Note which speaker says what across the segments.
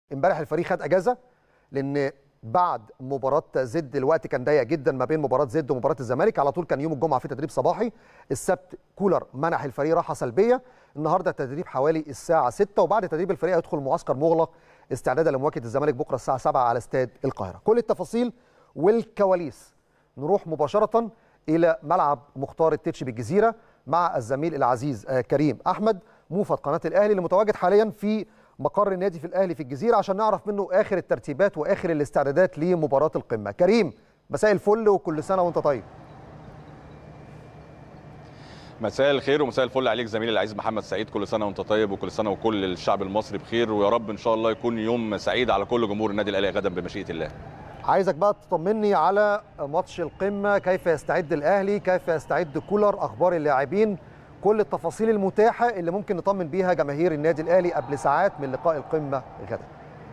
Speaker 1: امبارح الفريق خد اجازه لان بعد مباراه زد الوقت كان ضيق جدا ما بين مباراه زد ومباراه الزمالك على طول كان يوم الجمعه في تدريب صباحي السبت كولر منح الفريق راحه سلبيه النهارده التدريب حوالي الساعه 6 وبعد تدريب الفريق هيدخل معسكر مغلق استعدادا لمواجهه الزمالك بكره الساعه 7 على استاد القاهره كل التفاصيل والكواليس نروح مباشره الى ملعب مختار التتش بالجزيره مع الزميل العزيز كريم احمد موفد قناه الاهلي اللي متواجد حاليا في مقر النادي في الاهلي في الجزيره عشان نعرف منه اخر الترتيبات واخر الاستعدادات لمباراه القمه كريم مساء الفل وكل سنه وانت طيب
Speaker 2: مساء الخير ومساء الفل عليك زميلي العزيز محمد سعيد كل سنه وانت طيب وكل سنه وكل الشعب المصري بخير ويا رب ان شاء الله يكون يوم سعيد على كل جمهور النادي الاهلي غدا بمشيئه الله
Speaker 1: عايزك بقى تطمني على ماتش القمه كيف يستعد الاهلي كيف يستعد كولر اخبار اللاعبين كل التفاصيل المتاحه اللي ممكن نطمن بيها جماهير النادي الاهلي قبل ساعات من لقاء القمه غدا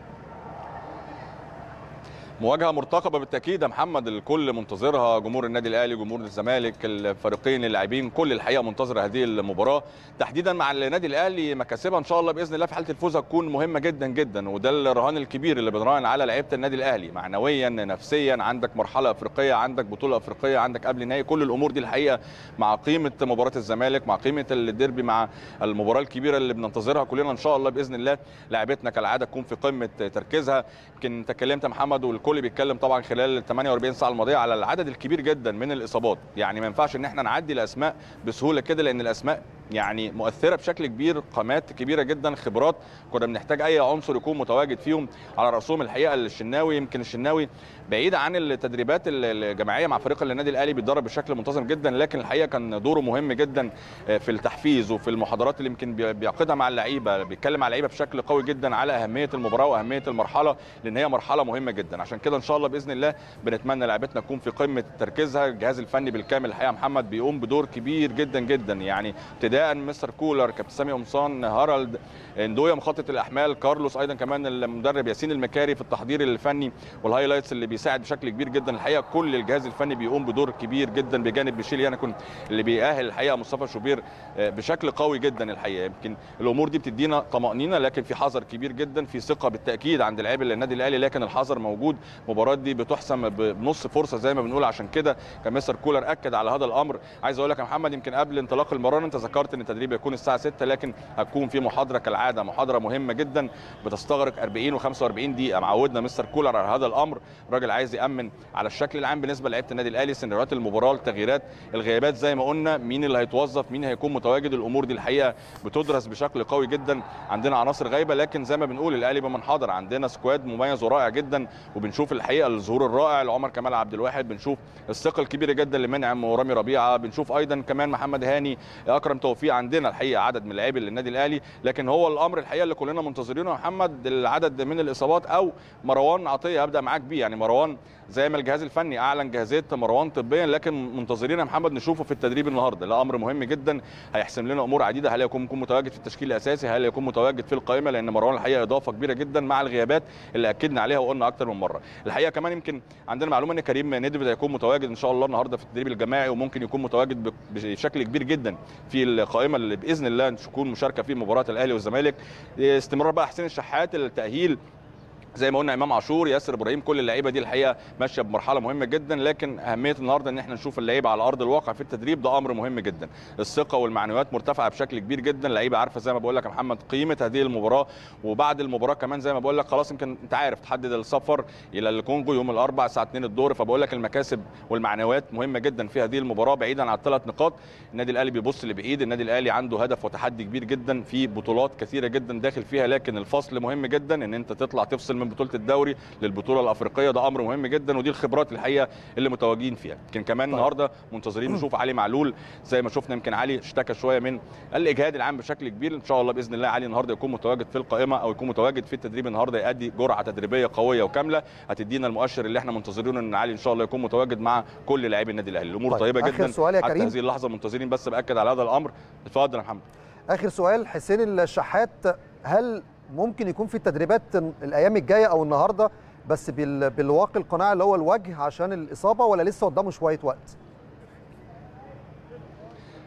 Speaker 2: مواجهه مرتقبه بالتاكيد يا محمد الكل منتظرها جمهور النادي الاهلي جمهور الزمالك الفريقين اللاعبين كل الحقيقه منتظره هذه المباراه تحديدا مع النادي الاهلي مكاسبها ان شاء الله باذن الله في حاله الفوز هتكون مهمه جدا جدا وده الرهان الكبير اللي بنراهن على لعيبه النادي الاهلي معنويا نفسيا عندك مرحله افريقيه عندك بطوله افريقيه عندك قبل نهائي كل الامور دي الحقيقه مع قيمه مباراه الزمالك مع قيمه الديربي مع المباراه الكبيره اللي بننتظرها كلنا ان شاء الله باذن الله لاعبتنا كالعاده تكون في قمه تركيزها يمكن انت اتكلمت يا محمد والكل بيتكلم طبعا خلال ال 48 ساعه الماضيه على العدد الكبير جدا من الاصابات يعني ما ينفعش ان احنا نعدي الاسماء بسهوله كده لان الاسماء يعني مؤثره بشكل كبير قامات كبيره جدا خبرات كنا بنحتاج اي عنصر يكون متواجد فيهم على راسهم الحقيقه الشناوي يمكن الشناوي بعيد عن التدريبات الجماعيه مع فريق النادي الاهلي بيتدرب بشكل منتظم جدا لكن الحقيقه كان دوره مهم جدا في التحفيز وفي المحاضرات اللي يمكن بيعقدها مع اللعيبه بيتكلم مع اللعيبه بشكل قوي جدا على اهميه المباراه واهميه المرحله لان هي مرحله مهمه جدا عشان كده ان شاء الله باذن الله بنتمنى لعيبتنا تكون في قمه تركيزها الجهاز الفني بالكامل الحقيقه محمد بيقوم بدور كبير جدا جدا يعني ابتداء مستر كولر كابتن سامي قمصان هارالد اندويا مخطط الاحمال كارلوس ايضا كمان المدرب ياسين المكاري في التحضير الفني والهايلايتس اللي بيساعد بشكل كبير جدا الحقيقه كل الجهاز الفني بيقوم بدور كبير جدا بجانب بيشيل يانكون اللي بيأهل الحقيقه مصطفى شوبير بشكل قوي جدا الحقيقه يمكن الامور دي بتدينا طمانينه لكن في حذر كبير جدا في ثقه بالتاكيد عند لاعبي النادي الاهلي لكن الحذر موجود المباراه دي بتحسم بنص فرصه زي ما بنقول عشان كده كان مستر كولر اكد على هذا الامر عايز اقول لك يا محمد يمكن قبل انطلاق المران انت ذكرت ان التدريب هيكون الساعه 6 لكن هتكون في محاضره كالعاده محاضره مهمه جدا بتستغرق 40 و45 دقيقه معودنا مستر كولر على هذا الامر الراجل عايز يامن على الشكل العام بالنسبه لعيبه النادي الاهلي سيناريوهات المباراه التغييرات الغيابات زي ما قلنا مين اللي هيتوظف مين هيكون متواجد الامور دي الحقيقه بتدرس بشكل قوي جدا عندنا عناصر غايبه لكن زي ما بنقول الاهلي بمن حاضر عندنا سكواد مميز ورائع جدا وبنشوف الحقيقه الظهور الرائع لعمر كمال عبد الواحد بنشوف الثقه الكبيره جدا لمنعم ورامي ربيعه بنشوف ايضا كمان محمد هاني اكرم توفيق عندنا الحقيقه عدد من لاعبي النادي الاهلي لكن هو الامر الحقيقه اللي كلنا منتظرينه يا محمد العدد من الاصابات او مروان عطيه هبدا معاك بيه يعني مروان زي ما الجهاز الفني اعلن جاهزيه مروان طبيا لكن منتظرين يا محمد نشوفه في التدريب النهارده ده امر مهم جدا هيحسم لنا امور عديده هل يكون يكون متواجد في التشكيل الاساسي هل يكون متواجد في القائمه لان مروان الحقيقه اضافه كبيره جدا مع الغيابات اللي اكدنا عليها وقلنا اكتر من مره الحقيقه كمان يمكن عندنا معلومه ان كريم ندفد هيكون متواجد ان شاء الله النهارده في التدريب الجماعي وممكن يكون متواجد بشكل كبير جدا في القائمه اللي باذن الله تكون مشاركه في مباراه الاهلي والزمالك استمرار بقى حسين الشحات التاهيل زي ما قلنا امام عاشور ياسر ابراهيم كل اللعيبه دي الحقيقه ماشيه بمرحله مهمه جدا لكن اهميه النهارده ان احنا نشوف اللعيبه على ارض الواقع في التدريب ده امر مهم جدا الثقه والمعنويات مرتفعه بشكل كبير جدا اللعيبه عارفه زي ما بقول لك يا محمد قيمه هذه المباراه وبعد المباراه كمان زي ما بقول لك خلاص يمكن انت عارف تحدد السفر الى الكونغو يوم الاربعاء الساعه 2 الظهر فبقول لك المكاسب والمعنويات مهمه جدا في هذه المباراه بعيدا عن الثلاث نقاط النادي الاهلي بيبص لبعيد النادي الاهلي عنده هدف وتحدي كبير جدا في بطولات كثيره جدا داخل فيها لكن الفصل مهم جدا ان انت تطلع تفصل من بطوله الدوري للبطوله الافريقيه ده امر مهم جدا ودي الخبرات الحقيقه اللي متواجدين فيها يمكن كمان النهارده منتظرين نشوف علي معلول زي ما شفنا يمكن علي اشتكى شويه من الاجهاد العام بشكل كبير ان شاء الله باذن الله علي النهارده يكون متواجد في القائمه او يكون متواجد في التدريب النهارده يؤدي جرعه تدريبيه قويه وكامله هتدينا المؤشر اللي احنا منتظرينه ان علي ان شاء الله يكون متواجد مع كل لاعبي النادي الاهلي الامور
Speaker 1: طيب.
Speaker 2: طيبه
Speaker 1: آخر
Speaker 2: جدا
Speaker 1: سؤال يا
Speaker 2: حتى
Speaker 1: كريم.
Speaker 2: هذه اللحظه منتظرين بس باكد على هذا الامر اتفضل يا محمد
Speaker 1: اخر سؤال حسين الشحات هل ممكن يكون في التدريبات الايام الجايه او النهارده بس بال- بالواقي القناع اللي هو الوجه عشان الاصابه ولا لسه قدامه شويه وقت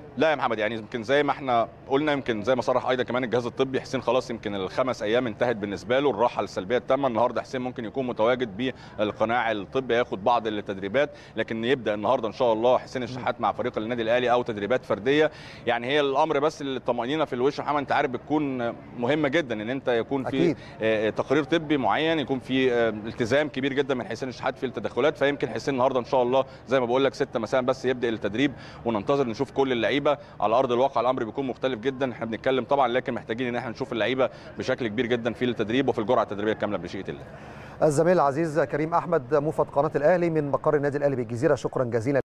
Speaker 2: لا يا محمد يعني يمكن زي ما احنا قلنا يمكن زي ما صرح ايضا كمان الجهاز الطبي حسين خلاص يمكن الخمس ايام انتهت بالنسبه له الراحه السلبيه التامه النهارده حسين ممكن يكون متواجد بالقناع الطبي ياخد بعض التدريبات لكن يبدا النهارده ان شاء الله حسين الشحات مع فريق النادي الاهلي او تدريبات فرديه يعني هي الامر بس الطمانينه في الوش محمد انت عارف بتكون مهمه جدا ان انت يكون في
Speaker 1: أكيد.
Speaker 2: آه، تقرير طبي معين يكون في آه، التزام كبير جدا من حسين الشحات في التدخلات فيمكن حسين النهارده ان شاء الله زي ما بقول لك 6 مساء بس يبدا التدريب وننتظر نشوف كل اللعيبه على ارض الواقع الامر بيكون مختلف جدا احنا بنتكلم طبعا لكن محتاجين ان احنا نشوف اللعيبه بشكل كبير جدا في التدريب وفي الجرعه التدريبيه الكامله بمشيئه الله
Speaker 1: الزميل العزيز كريم احمد موفد قناه الاهلي من مقر النادي الاهلي بالجزيره شكرا جزيلا